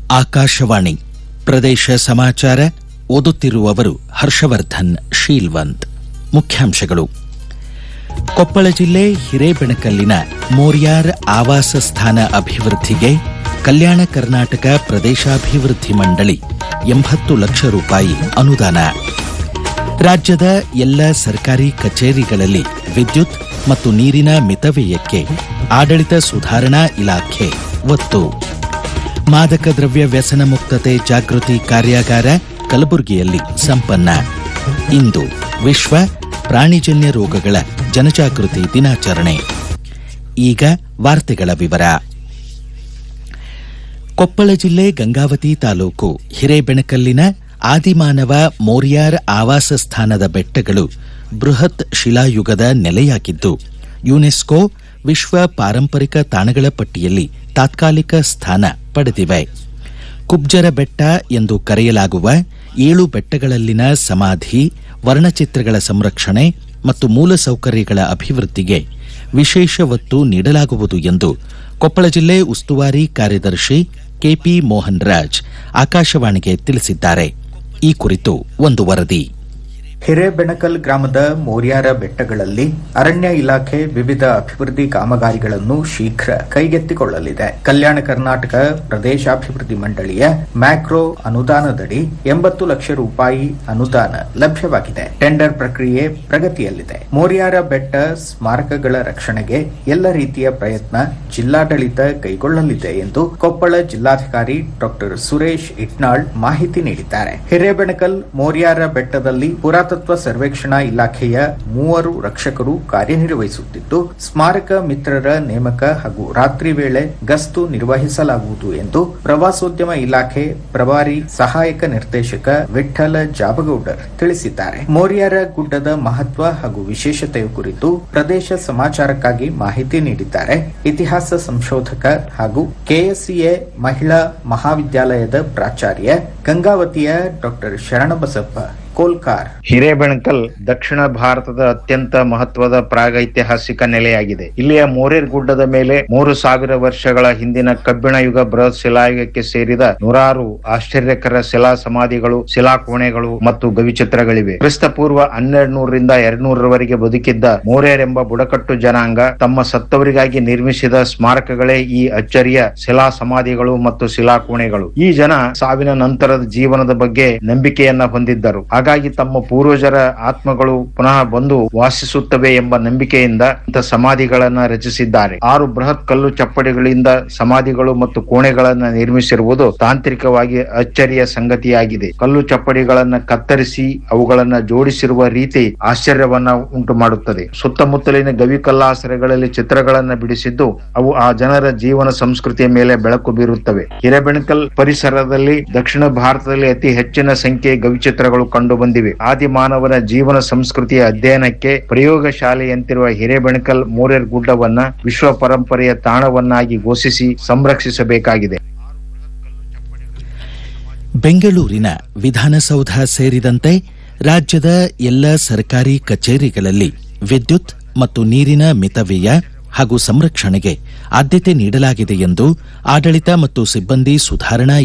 ಆಕಾಶವಾಣಿ ಪ್ರದೇಶ ಸಮಾಚಾರ ಓದುತ್ತಿರುವವರು ಹರ್ಷವರ್ಧನ್ ಶೀಲ್ವಂತ್ ಮುಖ್ಯಾಂಶಗಳು ಕೊಪ್ಪಳ ಜಿಲ್ಲೆ ಹಿರೇಬೆಣಕಲ್ಲಿನ ಮೋರ್ಯಾರ್ ಆವಾಸ ಸ್ಥಾನ ಅಭಿವೃದ್ಧಿಗೆ ಕಲ್ಯಾಣ ಕರ್ನಾಟಕ ಪ್ರದೇಶಾಭಿವೃದ್ಧಿ ಮಂಡಳಿ ಎಂಬತ್ತು ಲಕ್ಷ ರೂಪಾಯಿ ಅನುದಾನ ರಾಜ್ಯದ ಎಲ್ಲ ಸರ್ಕಾರಿ ಕಚೇರಿಗಳಲ್ಲಿ ವಿದ್ಯುತ್ ಮತ್ತು ನೀರಿನ ಮಿತವ್ಯಯಕ್ಕೆ ಆಡಳಿತ ಸುಧಾರಣಾ ಇಲಾಖೆ ಒತ್ತು ಮಾದಕ ದ್ರವ್ಯ ವ್ಯಸನ ಮುಕ್ತತೆ ಜಾಗೃತಿ ಕಾರ್ಯಾಗಾರ ಕಲಬುರಗಿಯಲ್ಲಿ ಸಂಪನ್ನ ಇಂದು ವಿಶ್ವ ಪ್ರಾಣಿಜನ್ಯ ರೋಗಗಳ ಜನಜಾಗೃತಿ ದಿನಾಚರಣೆ ಈಗ ವಾರ್ತೆಗಳ ವಿವರ ಕೊಪ್ಪಳ ಜಿಲ್ಲೆ ಗಂಗಾವತಿ ತಾಲೂಕು ಹಿರೇಬೆಣಕಲ್ಲಿನ ಆದಿಮಾನವ ಮೋರ್ಯಾರ್ ಆವಾಸ ಸ್ಥಾನದ ಬೆಟ್ಟಗಳು ಬೃಹತ್ ಶಿಲಾಯುಗದ ನೆಲೆಯಾಗಿದ್ದು ಯುನೆಸ್ಕೋ ವಿಶ್ವ ಪಾರಂಪರಿಕ ತಾಣಗಳ ಪಟ್ಟಿಯಲ್ಲಿ ತಾತ್ಕಾಲಿಕ ಸ್ಥಾನ ಪಡೆದಿವೆ ಕುಬ್ಜರ ಬೆಟ್ಟ ಎಂದು ಕರೆಯಲಾಗುವ ಏಳು ಬೆಟ್ಟಗಳಲ್ಲಿನ ಸಮಾಧಿ ವರ್ಣಚಿತ್ರಗಳ ಸಂರಕ್ಷಣೆ ಮತ್ತು ಮೂಲಸೌಕರ್ಯಗಳ ಅಭಿವೃದ್ಧಿಗೆ ವಿಶೇಷ ಒತ್ತು ನೀಡಲಾಗುವುದು ಎಂದು ಕೊಪ್ಪಳ ಜಿಲ್ಲೆ ಉಸ್ತುವಾರಿ ಕಾರ್ಯದರ್ಶಿ ಕೆಪಿ ಮೋಹನ್ ರಾಜ್ ಆಕಾಶವಾಣಿಗೆ ತಿಳಿಸಿದ್ದಾರೆ ಈ ಕುರಿತು ಒಂದು ವರದಿ ಹಿರೇಬೆಣಕಲ್ ಗ್ರಾಮದ ಮೋರ್ಯಾರ ಬೆಟ್ಟಗಳಲ್ಲಿ ಅರಣ್ಯ ಇಲಾಖೆ ವಿವಿಧ ಅಭಿವೃದ್ಧಿ ಕಾಮಗಾರಿಗಳನ್ನು ಶೀಘ್ರ ಕೈಗೆತ್ತಿಕೊಳ್ಳಲಿದೆ ಕಲ್ಯಾಣ ಕರ್ನಾಟಕ ಪ್ರದೇಶಾಭಿವೃದ್ಧಿ ಮಂಡಳಿಯ ಮ್ಯಾಕ್ರೋ ಅನುದಾನದಡಿ ಎಂಬತ್ತು ಲಕ್ಷ ರೂಪಾಯಿ ಅನುದಾನ ಲಭ್ಯವಾಗಿದೆ ಟೆಂಡರ್ ಪ್ರಕ್ರಿಯೆ ಪ್ರಗತಿಯಲ್ಲಿದೆ ಮೋರ್ಯಾರ ಬೆಟ್ಟ ಸ್ಮಾರಕಗಳ ರಕ್ಷಣೆಗೆ ಎಲ್ಲ ರೀತಿಯ ಪ್ರಯತ್ನ ಜಿಲ್ಲಾಡಳಿತ ಕೈಗೊಳ್ಳಲಿದೆ ಎಂದು ಕೊಪ್ಪಳ ಜಿಲ್ಲಾಧಿಕಾರಿ ಡಾಕ್ಟರ್ ಸುರೇಶ್ ಇಟ್ನಾಳ್ ಮಾಹಿತಿ ನೀಡಿದ್ದಾರೆ ಹಿರೇಬೆಣಕಲ್ ಮೋರ್ಯಾರ ಬೆಟ್ಟದಲ್ಲಿ ಪುರಾತತ್ವ ಸರ್ವೇಕ್ಷಣಾ ಇಲಾಖೆಯ ಮೂವರು ರಕ್ಷಕರು ಕಾರ್ಯನಿರ್ವಹಿಸುತ್ತಿದ್ದು ಸ್ಮಾರಕ ಮಿತ್ರರ ನೇಮಕ ಹಾಗೂ ರಾತ್ರಿ ವೇಳೆ ಗಸ್ತು ನಿರ್ವಹಿಸಲಾಗುವುದು ಎಂದು ಪ್ರವಾಸೋದ್ಯಮ ಇಲಾಖೆ ಪ್ರಭಾರಿ ಸಹಾಯಕ ನಿರ್ದೇಶಕ ವಿಠ್ಠಲ ಜಾಬಗೌಡರ್ ತಿಳಿಸಿದ್ದಾರೆ ಮೋರ್ಯಾರ ಗುಡ್ಡದ ಮಹತ್ವ ಹಾಗೂ ವಿಶೇಷತೆಯ ಕುರಿತು ಪ್ರದೇಶ ಸಮಾಚಾರಕ್ಕಾಗಿ ಮಾಹಿತಿ ನೀಡಿದ್ದಾರೆ ಇತಿಹಾಸ ಸಂಶೋಧಕ ಹಾಗೂ ಕೆಎಸ್ಸಿಎ ಮಹಿಳಾ ಮಹಾವಿದ್ಯಾಲಯದ ಪ್ರಾಚಾರ್ಯ ಗಂಗಾವತಿಯ ಡಾಕ್ಟರ್ ಶರಣಬಸಪ್ಪ ಕೋಲ್ಕಾರ್ ಹಿರೇಬೆಣಕಲ್ ದಕ್ಷಿಣ ಭಾರತದ ಅತ್ಯಂತ ಮಹತ್ವದ ಪ್ರಾಗೈತಿಹಾಸಿಕ ನೆಲೆಯಾಗಿದೆ ಇಲ್ಲಿಯ ಮೋರೇರ್ ಗುಡ್ಡದ ಮೇಲೆ ಮೂರು ಸಾವಿರ ವರ್ಷಗಳ ಹಿಂದಿನ ಕಬ್ಬಿಣ ಯುಗ ಬೃಹತ್ ಶಿಲಾಯುಗಕ್ಕೆ ಸೇರಿದ ನೂರಾರು ಆಶ್ಚರ್ಯಕರ ಶಿಲಾ ಸಮಾಧಿಗಳು ಶಿಲಾಕೋಣೆಗಳು ಮತ್ತು ಗವಿಚಿತ್ರಗಳಿವೆ ಕ್ರಿಸ್ತ ಪೂರ್ವ ಹನ್ನೆರಡು ನೂರರಿಂದ ಎರಡ್ ನೂರರವರೆಗೆ ಬದುಕಿದ್ದ ಮೋರೇರ್ ಎಂಬ ಬುಡಕಟ್ಟು ಜನಾಂಗ ತಮ್ಮ ಸತ್ತವರಿಗಾಗಿ ನಿರ್ಮಿಸಿದ ಸ್ಮಾರಕಗಳೇ ಈ ಅಚ್ಚರಿಯ ಶಿಲಾ ಸಮಾಧಿಗಳು ಮತ್ತು ಶಿಲಾಕೋಣೆಗಳು ಈ ಜನ ಸಾವಿನ ನಂತರದ ಜೀವನದ ಬಗ್ಗೆ ನಂಬಿಕೆಯನ್ನ ಹೊಂದಿದ್ದರು ಹಾಗಾಗಿ ತಮ್ಮ ಪೂರ್ವಜರ ಆತ್ಮಗಳು ಪುನಃ ಬಂದು ವಾಸಿಸುತ್ತವೆ ಎಂಬ ನಂಬಿಕೆಯಿಂದ ಇಂಥ ಸಮಾಧಿಗಳನ್ನ ರಚಿಸಿದ್ದಾರೆ ಆರು ಬೃಹತ್ ಕಲ್ಲು ಚಪ್ಪಡಿಗಳಿಂದ ಸಮಾಧಿಗಳು ಮತ್ತು ಕೋಣೆಗಳನ್ನ ನಿರ್ಮಿಸಿರುವುದು ತಾಂತ್ರಿಕವಾಗಿ ಅಚ್ಚರಿಯ ಸಂಗತಿಯಾಗಿದೆ ಕಲ್ಲು ಚಪ್ಪಡಿಗಳನ್ನ ಕತ್ತರಿಸಿ ಅವುಗಳನ್ನ ಜೋಡಿಸಿರುವ ರೀತಿ ಆಶ್ಚರ್ಯವನ್ನ ಉಂಟು ಮಾಡುತ್ತದೆ ಸುತ್ತಮುತ್ತಲಿನ ಗವಿಕಲ್ಲಾಸರೆಗಳಲ್ಲಿ ಚಿತ್ರಗಳನ್ನ ಬಿಡಿಸಿದ್ದು ಅವು ಆ ಜನರ ಜೀವನ ಸಂಸ್ಕೃತಿಯ ಮೇಲೆ ಬೆಳಕು ಬೀರುತ್ತವೆ ಹಿರೇಬೆಣಕಲ್ ಪರಿಸರದಲ್ಲಿ ದಕ್ಷಿಣ ಭಾರತದಲ್ಲಿ ಅತಿ ಹೆಚ್ಚಿನ ಸಂಖ್ಯೆ ಗವಿಚಿತ್ರಗಳು ಕಂಡು ಬಂದಿವೆ ಆದಿಮಾನವನ ಜೀವನ ಸಂಸ್ಕೃತಿಯ ಅಧ್ಯಯನಕ್ಕೆ ಪ್ರಯೋಗ ಶಾಲೆಯಂತಿರುವ ಹಿರೇಬೆಣಕಲ್ ಮೋರೇರ್ ಗುಡ್ಡವನ್ನ ವಿಶ್ವ ಪರಂಪರೆಯ ತಾಣವನ್ನಾಗಿ ಘೋಷಿಸಿ ಸಂರಕ್ಷಿಸಬೇಕಾಗಿದೆ ಬೆಂಗಳೂರಿನ ವಿಧಾನಸೌಧ ಸೇರಿದಂತೆ ರಾಜ್ಯದ ಎಲ್ಲ ಸರ್ಕಾರಿ ಕಚೇರಿಗಳಲ್ಲಿ ವಿದ್ಯುತ್ ಮತ್ತು ನೀರಿನ ಮಿತವ್ಯಯ ಹಾಗೂ ಸಂರಕ್ಷಣೆಗೆ ಆದ್ಯತೆ ನೀಡಲಾಗಿದೆ ಎಂದು ಆಡಳಿತ ಮತ್ತು ಸಿಬ್ಬಂದಿ ಸುಧಾರಣಾ